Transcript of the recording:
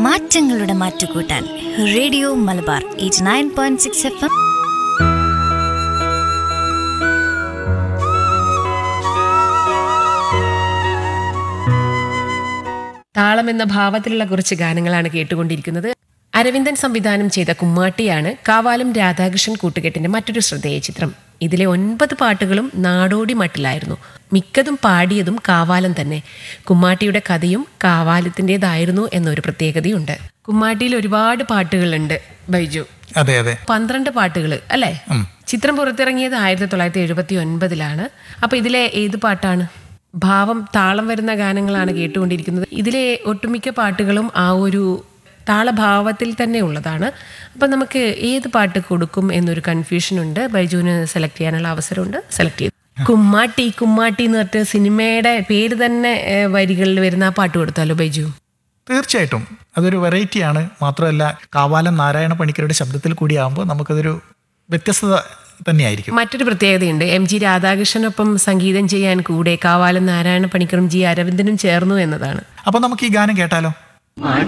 മാറ്റങ്ങളുടെ മാറ്റുകൂട്ടാൻ radio Malabar eight nine point six F M താളം എന്ന ഭാവത്തിലുള്ള കുറച്ച് ഗാനങ്ങളാണ് കേട്ടുകൊണ്ടിരിക്കുന്നത് അരവിന്ദൻ സംവിധാനം ചെയ്ത കുമ്മാട്ടിയാണ് കാവാലം രാധാകൃഷ്ണൻ കൂട്ടുകെട്ടിന്റെ മറ്റൊരു ശ്രദ്ധേയ ചിത്രം ഇതിലെ ഒൻപത് പാട്ടുകളും നാടോടി മട്ടിലായിരുന്നു മിക്കതും പാടിയതും കാവാലം തന്നെ കുമ്മാട്ടിയുടെ കഥയും കാവാലത്തിൻ്റെതായിരുന്നു എന്നൊരു പ്രത്യേകതയുണ്ട് കുമ്മാട്ടിയിൽ ഒരുപാട് പാട്ടുകളുണ്ട് ബൈജു അതെ അതെ പന്ത്രണ്ട് പാട്ടുകൾ അല്ലേ ചിത്രം പുറത്തിറങ്ങിയത് ആയിരത്തി തൊള്ളായിരത്തി എഴുപത്തി ഒൻപതിലാണ് അപ്പൊ ഇതിലെ ഏത് പാട്ടാണ് ഭാവം താളം വരുന്ന ഗാനങ്ങളാണ് കേട്ടുകൊണ്ടിരിക്കുന്നത് ഇതിലെ ഒട്ടുമിക്ക പാട്ടുകളും ആ ഒരു താളഭാവത്തിൽ തന്നെ ഉള്ളതാണ് അപ്പം നമുക്ക് ഏത് പാട്ട് കൊടുക്കും എന്നൊരു കൺഫ്യൂഷൻ ഉണ്ട് ബൈജുവിന് സെലക്ട് ചെയ്യാനുള്ള അവസരമുണ്ട് സെലക്ട് ചെയ്തു കുമ്മാട്ടി കുമ്മാട്ടി എന്ന് പറഞ്ഞിട്ട് സിനിമയുടെ പേര് തന്നെ ഏഹ്, വരികളിൽ വരുന്ന ആ പാട്ട് കൊടുത്താലോ ബൈജു തീർച്ചയായിട്ടും അതൊരു വെറൈറ്റിയാണ് മാത്രമല്ല കാവാലം നാരായണ പണിക്കരുടെ ശബ്ദത്തിൽ കൂടിയാകുമ്പോൾ നമുക്കതൊരു വ്യത്യസ്തത തന്നെയായിരിക്കും മറ്റൊരു പ്രത്യേകതയുണ്ട് എം ജി രാധാകൃഷ്ണനൊപ്പം സംഗീതം ചെയ്യാൻ കൂടെ കാവാലം നാരായണ പണിക്കറും ജി അരവിന്ദനും ചേർന്നു എന്നതാണ് അപ്പോൾ നമുക്ക് ഈ ഗാനം കേട്ടാലോ